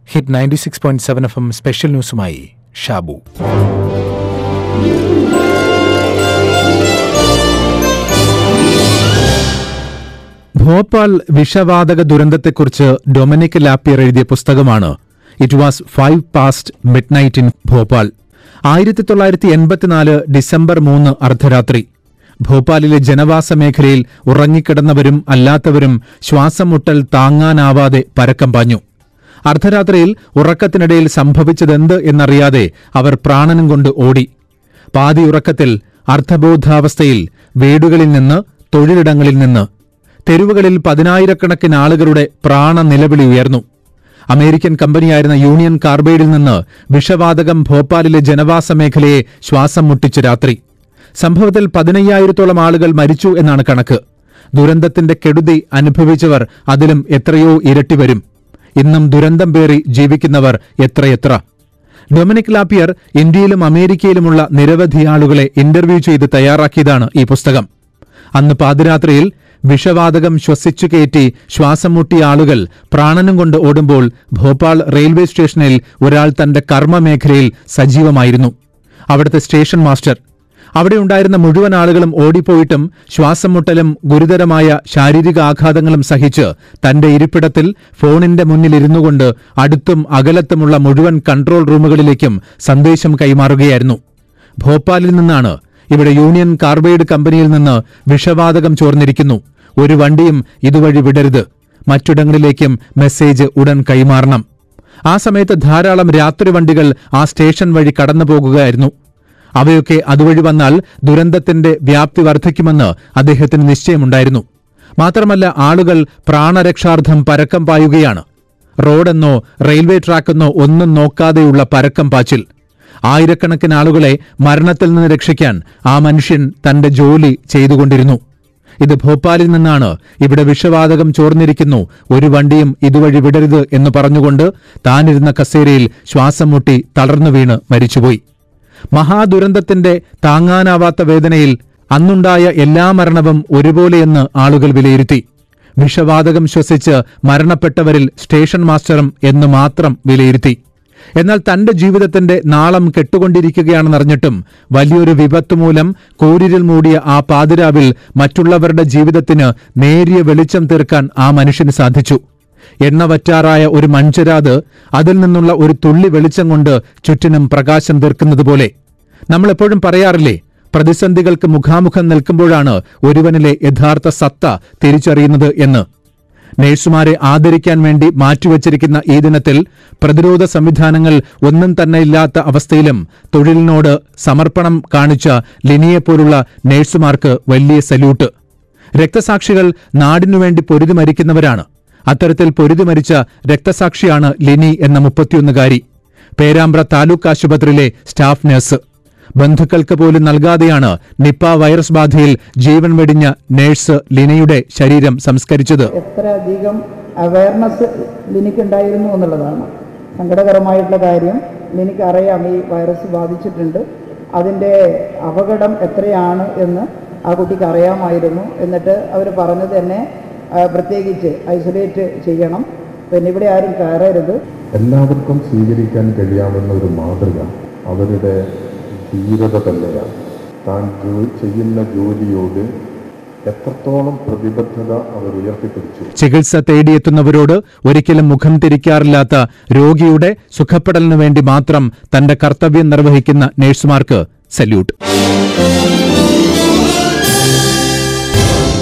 hit ninety six point seven F M special ന്യൂസുമായി ഷാബു ഭോപ്പാൽ വിഷവാതക ദുരന്തത്തെക്കുറിച്ച് ഡൊമിനിക് ലാപ്പിയർ എഴുതിയ പുസ്തകമാണ് it was five past midnight in Bhopal ആയിരത്തി തൊള്ളായിരത്തി എൺപത്തിനാല് ഡിസംബർ മൂന്ന് അർദ്ധരാത്രി ഭോപ്പാലിലെ ജനവാസ മേഖലയിൽ ഉറങ്ങിക്കിടന്നവരും അല്ലാത്തവരും ശ്വാസം മുട്ടൽ താങ്ങാനാവാതെ പരക്കം പാഞ്ഞു അർദ്ധരാത്രിയിൽ ഉറക്കത്തിനിടയിൽ സംഭവിച്ചതെന്ത് എന്നറിയാതെ അവർ പ്രാണനും കൊണ്ട് ഓടി പാതി ഉറക്കത്തിൽ അർദ്ധബോധാവസ്ഥയിൽ വീടുകളിൽ നിന്ന് തൊഴിലിടങ്ങളിൽ നിന്ന് തെരുവുകളിൽ പതിനായിരക്കണക്കിന് ആളുകളുടെ പ്രാണ നിലവിളി ഉയർന്നു അമേരിക്കൻ കമ്പനിയായിരുന്ന യൂണിയൻ കാർബൈഡിൽ നിന്ന് വിഷവാതകം ഭോപ്പാലിലെ ജനവാസ മേഖലയെ ശ്വാസം മുട്ടിച്ചു രാത്രി സംഭവത്തിൽ പതിനയ്യായിരത്തോളം ആളുകൾ മരിച്ചു എന്നാണ് കണക്ക് ദുരന്തത്തിന്റെ കെടുതി അനുഭവിച്ചവർ അതിലും എത്രയോ ഇരട്ടി വരും ഇന്നും ദുരന്തം പേറി ജീവിക്കുന്നവർ എത്രയെത്ര ഡൊമിനിക് ലാപ്പിയർ ഇന്ത്യയിലും അമേരിക്കയിലുമുള്ള നിരവധി ആളുകളെ ഇന്റർവ്യൂ ചെയ്ത് തയ്യാറാക്കിയതാണ് ഈ പുസ്തകം അന്ന് പാതിരാത്രിയിൽ വിഷവാതകം ശ്വസിച്ചു കയറ്റി ശ്വാസം മുട്ടിയ ആളുകൾ പ്രാണനും കൊണ്ട് ഓടുമ്പോൾ ഭോപ്പാൽ റെയിൽവേ സ്റ്റേഷനിൽ ഒരാൾ തന്റെ കർമ്മമേഖലയിൽ സജീവമായിരുന്നു അവിടുത്തെ സ്റ്റേഷൻ മാസ്റ്റർ അവിടെ ഉണ്ടായിരുന്ന മുഴുവൻ ആളുകളും ഓടിപ്പോയിട്ടും ശ്വാസം മുട്ടലും ഗുരുതരമായ ശാരീരിക ആഘാതങ്ങളും സഹിച്ച് തന്റെ ഇരിപ്പിടത്തിൽ ഫോണിന്റെ മുന്നിലിരുന്നുകൊണ്ട് അടുത്തും അകലത്തുമുള്ള മുഴുവൻ കൺട്രോൾ റൂമുകളിലേക്കും സന്ദേശം കൈമാറുകയായിരുന്നു ഭോപ്പാലിൽ നിന്നാണ് ഇവിടെ യൂണിയൻ കാർബൈഡ് കമ്പനിയിൽ നിന്ന് വിഷവാതകം ചോർന്നിരിക്കുന്നു ഒരു വണ്ടിയും ഇതുവഴി വിടരുത് മറ്റിടങ്ങളിലേക്കും മെസ്സേജ് ഉടൻ കൈമാറണം ആ സമയത്ത് ധാരാളം രാത്രി വണ്ടികൾ ആ സ്റ്റേഷൻ വഴി കടന്നു പോകുകയായിരുന്നു അവയൊക്കെ അതുവഴി വന്നാൽ ദുരന്തത്തിന്റെ വ്യാപ്തി വർദ്ധിക്കുമെന്ന് അദ്ദേഹത്തിന് നിശ്ചയമുണ്ടായിരുന്നു മാത്രമല്ല ആളുകൾ പ്രാണരക്ഷാർത്ഥം പരക്കം പായുകയാണ് റോഡെന്നോ റെയിൽവേ ട്രാക്കെന്നോ ഒന്നും നോക്കാതെയുള്ള പരക്കം പാച്ചിൽ ആയിരക്കണക്കിന് ആളുകളെ മരണത്തിൽ നിന്ന് രക്ഷിക്കാൻ ആ മനുഷ്യൻ തന്റെ ജോലി ചെയ്തുകൊണ്ടിരുന്നു ഇത് ഭോപ്പാലിൽ നിന്നാണ് ഇവിടെ വിഷവാതകം ചോർന്നിരിക്കുന്നു ഒരു വണ്ടിയും ഇതുവഴി വിടരുത് എന്ന് പറഞ്ഞുകൊണ്ട് താനിരുന്ന കസേരയിൽ ശ്വാസം മുട്ടി തളർന്നു വീണ് മരിച്ചുപോയി മഹാദുരന്തത്തിന്റെ താങ്ങാനാവാത്ത വേദനയിൽ അന്നുണ്ടായ എല്ലാ മരണവും ഒരുപോലെയെന്ന് ആളുകൾ വിലയിരുത്തി വിഷവാതകം ശ്വസിച്ച് മരണപ്പെട്ടവരിൽ സ്റ്റേഷൻ മാസ്റ്ററും എന്ന് മാത്രം വിലയിരുത്തി എന്നാൽ തന്റെ ജീവിതത്തിന്റെ നാളം കെട്ടുകൊണ്ടിരിക്കുകയാണെന്നറിഞ്ഞിട്ടും വലിയൊരു വിപത്ത് മൂലം കൂരിരിൽ മൂടിയ ആ പാതിരാവിൽ മറ്റുള്ളവരുടെ ജീവിതത്തിന് നേരിയ വെളിച്ചം തീർക്കാൻ ആ മനുഷ്യന് സാധിച്ചു എണ്ണ വറ്റാറായ ഒരു മൺചരാത് അതിൽ നിന്നുള്ള ഒരു തുള്ളി വെളിച്ചം കൊണ്ട് ചുറ്റിനും പ്രകാശം തീർക്കുന്നതുപോലെ നമ്മൾ എപ്പോഴും പറയാറില്ലേ പ്രതിസന്ധികൾക്ക് മുഖാമുഖം നിൽക്കുമ്പോഴാണ് ഒരുവനിലെ യഥാർത്ഥ സത്ത തിരിച്ചറിയുന്നത് എന്ന് നഴ്സുമാരെ ആദരിക്കാൻ വേണ്ടി മാറ്റിവച്ചിരിക്കുന്ന ഈ ദിനത്തിൽ പ്രതിരോധ സംവിധാനങ്ങൾ ഒന്നും തന്നെ ഇല്ലാത്ത അവസ്ഥയിലും തൊഴിലിനോട് സമർപ്പണം കാണിച്ച ലിനിയെപ്പോലുള്ള നഴ്സുമാർക്ക് വലിയ സല്യൂട്ട് രക്തസാക്ഷികൾ നാടിനുവേണ്ടി പൊരുതി മരിക്കുന്നവരാണ് അത്തരത്തിൽ പൊരുതി മരിച്ച രക്തസാക്ഷിയാണ് ലിനി എന്ന മുപ്പത്തിയൊന്നുകാരി പേരാമ്പ്ര താലൂക്ക് ആശുപത്രിയിലെ സ്റ്റാഫ് നഴ്സ് ബന്ധുക്കൾക്ക് പോലും നൽകാതെയാണ് നിപ്പ വൈറസ് ബാധയിൽ ജീവൻ വെടിഞ്ഞ നഴ്സ് ലിനയുടെ ശരീരം സംസ്കരിച്ചത് എത്ര അധികം അവയർനെസ് ലിനിക്കുണ്ടായിരുന്നു എന്നുള്ളതാണ് സങ്കടകരമായിട്ടുള്ള കാര്യം ലിനിക്ക് അറിയാം ഈ വൈറസ് ബാധിച്ചിട്ടുണ്ട് അതിൻ്റെ അപകടം എത്രയാണ് എന്ന് ആ കുട്ടിക്ക് അറിയാമായിരുന്നു എന്നിട്ട് അവർ പറഞ്ഞത് തന്നെ ആ, പ്രത്യേകിച്ച് ഐസൊലേറ്റ് ചെയ്യണം പിന്നെ ഇവിടെ ആരും കയറരുത് എല്ലാവർക്കും സ്വീകരിക്കാൻ കഴിയാവുന്ന ഒരു മാതൃക അവരുടെ ധീരത തന്നെയാണ് താൻ ജോ- ചെയ്യുന്ന ജോലിയോട് എത്രത്തോളം പ്രതിബദ്ധത അവർ ഉയർത്തിപ്പിടിച്ചു ചികിത്സ തേടിയെത്തുന്നവരോട് ഒരിക്കലും മുഖം തിരിക്കാറില്ലാത്ത രോഗിയുടെ സുഖപ്പെടലിനു വേണ്ടി മാത്രം തന്റെ കർത്തവ്യം നിർവഹിക്കുന്ന നഴ്സുമാർക്ക് സല്യൂട്ട്